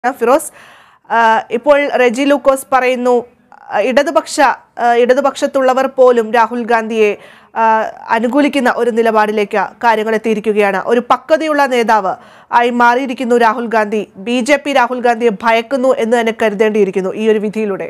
ഫിറോസ് ആ, ഇപ്പോൾ റെജി ലൂക്കോസ് പറയുന്നു ആ, ഇടതുപക്ഷ ആ, ഇടതുപക്ഷത്തുള്ളവർ പോലും രാഹുൽ ഗാന്ധിയെ ആ, അനുകൂലിക്കുന്ന ഒരു നിലപാടിലേക്ക് കാര്യങ്ങൾ എത്തിയിരിക്കുകയാണ് ഒരു പക്വതയുള്ള നേതാവ് ആയി മാറിയിരിക്കുന്നു Rahul Gandhi B J P Rahul ഗാന്ധിയെ ഭയക്കുന്നു എന്ന് തന്നെ കരുതേണ്ടിയിരിക്കുന്നു ഈ ഒരു വിധിയിലൂടെ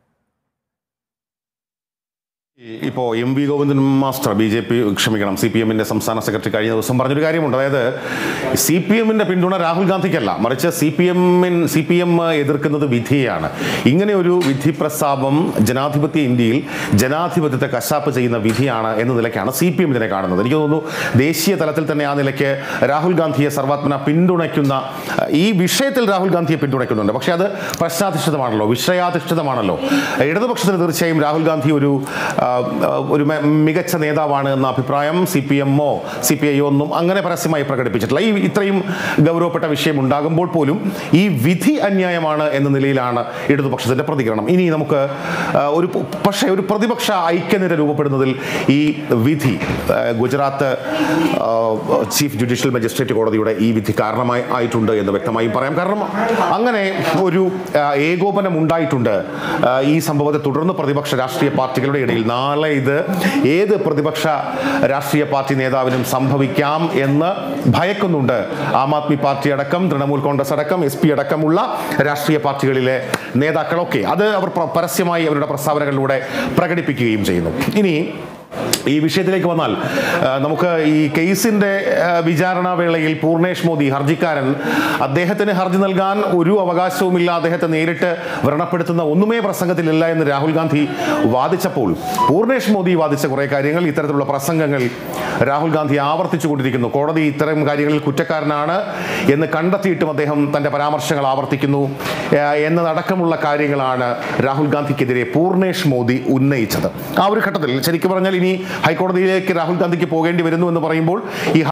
ഇപ്പോൾ M V Govindan master B J P ക്ഷമിക്കണം സി പി എമ്മിൻ്റെ സംസ്ഥാന സെക്രട്ടറി കഴിഞ്ഞ ദിവസം പറഞ്ഞൊരു കാര്യമുണ്ട് അതായത് സി പി എമ്മിൻ്റെ പിന്തുണ രാഹുൽ ഗാന്ധിക്കല്ല മറിച്ച് സി പി എമ്മിൻ സി പി എം എതിർക്കുന്നത് വിധിയെയാണ് ഇങ്ങനെ ഒരു വിധി പ്രസ്താവം ജനാധിപത്യ ഇന്ത്യയിൽ ജനാധിപത്യത്തെ കശാപ്പ് ചെയ്യുന്ന വിധിയാണ് എന്ന നിലയ്ക്കാണ് സി പി എം ഇതിനെ കാണുന്നത് എനിക്ക് തോന്നുന്നു ദേശീയ തലത്തിൽ തന്നെ ആ നിലയ്ക്ക് രാഹുൽ ഗാന്ധിയെ സർവാത്മന പിന്തുണയ്ക്കുന്ന ഈ വിഷയത്തിൽ രാഹുൽ ഗാന്ധിയെ പിന്തുണയ്ക്കുന്നുണ്ട് പക്ഷേ അത് പ്രശ്നാധിഷ്ഠിതമാണല്ലോ വിഷയാധിഷ്ഠിതമാണല്ലോ ഇടതുപക്ഷത്തിന് തീർച്ചയായും രാഹുൽ ഗാന്ധി ഒരു ആ, ആ, ഒരു മെ- മികച്ച നേതാവാണ് എന്ന അഭിപ്രായം സി പി എമ്മോ സി പി ഐ ഒന്നും അങ്ങനെ പരസ്യമായി പ്രകടിപ്പിച്ചിട്ടില്ല ഈ ഇത്രയും ഗൗരവപ്പെട്ട വിഷയം ഉണ്ടാകുമ്പോൾ പോലും ഈ വിധി അന്യായമാണ് എന്ന നിലയിലാണ് ഇടതുപക്ഷത്തിന്റെ പ്രതികരണം ഇനി നമുക്ക് ആ, ഒരു പ- പക്ഷേ ഒരു പ്രതിപക്ഷ ഐക്യനിര രൂപപ്പെടുന്നതിൽ ഈ വിധി ആ, ഗുജറാത്ത് ആ, ചീഫ് ജുഡീഷ്യൽ മജിസ്ട്രേറ്റ് കോടതിയുടെ ഈ വിധി കാരണമായി ആയിട്ടുണ്ട് എന്ന് വ്യക്തമായും പറയാം കാരണം അങ്ങനെ ഒരു ആ, ഏകോപനം ഉണ്ടായിട്ടുണ്ട് ആ, ഈ സംഭവത്തെ തുടർന്ന് പ്രതിപക്ഷ രാഷ്ട്രീയ പാർട്ടികളുടെ ഇടയിൽ നാളെ ഇത് ഏത് പ്രതിപക്ഷ രാഷ്ട്രീയ പാർട്ടി നേതാവിനും സംഭവിക്കാം എന്ന് ഭയക്കുന്നുണ്ട് ആം ആദ്മി പാർട്ടി അടക്കം തൃണമൂൽ കോൺഗ്രസ് അടക്കം എസ് പി അടക്കമുള്ള രാഷ്ട്രീയ പാർട്ടികളിലെ നേതാക്കളൊക്കെ അത് അവർ പ്ര- പരസ്യമായി അവരുടെ പ്രസ്താവനകളിലൂടെ പ്രകടിപ്പിക്കുകയും ചെയ്യുന്നു ഇനി ഈ വിഷയത്തിലേക്ക് വന്നാൽ ആ, നമുക്ക് ഈ കേസിന്റെ ആ, വിചാരണ വേളയിൽ പൂർണേഷ് മോദി ഹർജിക്കാരൻ അദ്ദേഹത്തിന് ഹർജി നൽകാൻ ഒരു അവകാശവുമില്ല അദ്ദേഹത്തെ നേരിട്ട് വ്രണപ്പെടുത്തുന്ന ഒന്നുമേ പ്രസംഗത്തിലില്ല എന്ന് രാഹുൽ ഗാന്ധി വാദിച്ചപ്പോൾ പൂർണേഷ് മോദി വാദിച്ച കുറേ കാര്യങ്ങൾ ഇത്തരത്തിലുള്ള പ്രസംഗങ്ങൾ രാഹുൽ ഗാന്ധി ആവർത്തിച്ചു കൊണ്ടിരിക്കുന്നു കോടതി ഇത്തരം കാര്യങ്ങളിൽ കുറ്റക്കാരനാണ് എന്ന് കണ്ടെത്തിയിട്ടും അദ്ദേഹം തന്റെ പരാമർശങ്ങൾ ആവർത്തിക്കുന്നു ആ, എന്നതടക്കമുള്ള കാര്യങ്ങളാണ് രാഹുൽ ഗാന്ധിക്കെതിരെ പൂർണേഷ് മോദി ഉന്നയിച്ചത് ആ ഒരു ഘട്ടത്തിൽ ശരിക്കും പറഞ്ഞാൽ ഇനി ഹൈക്കോടതിയിലേക്ക് രാഹുൽ ഗാന്ധിക്ക് പോകേണ്ടി വരുന്നു എന്ന് പറയുമ്പോൾ ഈ